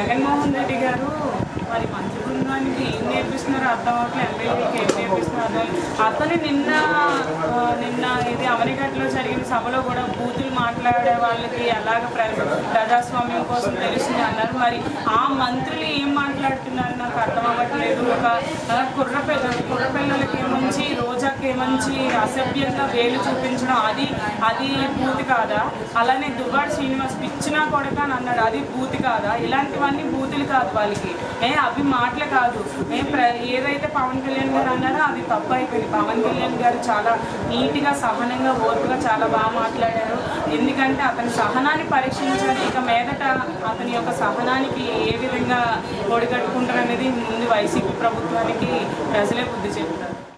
జగన్మోహన్ రెడ్డి గారు మరి మంత్రి బృందానికి ఏం నేర్పిస్తున్నారు అర్థం అవట్లేదు ఎమ్మెల్యేకి ఏం నేర్పిస్తున్నారు అర్థం అవ్వట్లేదు. అతను నిన్న ఆ, నిన్న ఇది అవనిగట్లో జరిగిన సభలో కూడా బూతులు మాట్లాడే వాళ్ళకి ఎలాగ ప్ర ప్రజాస్వామ్యం కోసం తెలుస్తుంది అన్నారు మరి ఆ మంత్రులు ఏం మాట్లాడుతున్నారు నాకు అర్థం అవ్వట్లేదు ఒక ఆ, కుర్ర పిల్ల కుర్ర పిల్లలకి ఏమంచి రోజాకి ఏమంచి అసభ్యంగా వేలు చూపించడం అది అది బూతి కాదా అలానే దువ్వాడ శ్రీనివాస్ పిచ్చినా కొడక అని అన్నాడు అది బూతి కాదా ఇలాంటివన్నీ బూతులు కాదు వాళ్ళకి ఏ అవి మాటలు కాదు ఏ ప్ర ఏదైతే పవన్ కళ్యాణ్ గారు అన్నారో అది తప్పు అయిపోయింది పవన్ కళ్యాణ్ గారు చాలా నీట్గా సహనంగా ఓర్పుగా చాలా బాగా మాట్లాడారు ఎందుకంటే అతని సహనాన్ని పరీక్షించాలి ఇక మీదట అతని యొక్క సహనానికి ఏ విధంగా ఒడిగట్టుకుంటారు అనేది ముందు వైసీపీ ప్రభుత్వానికి ప్రజలే బుద్ధి చెప్తారు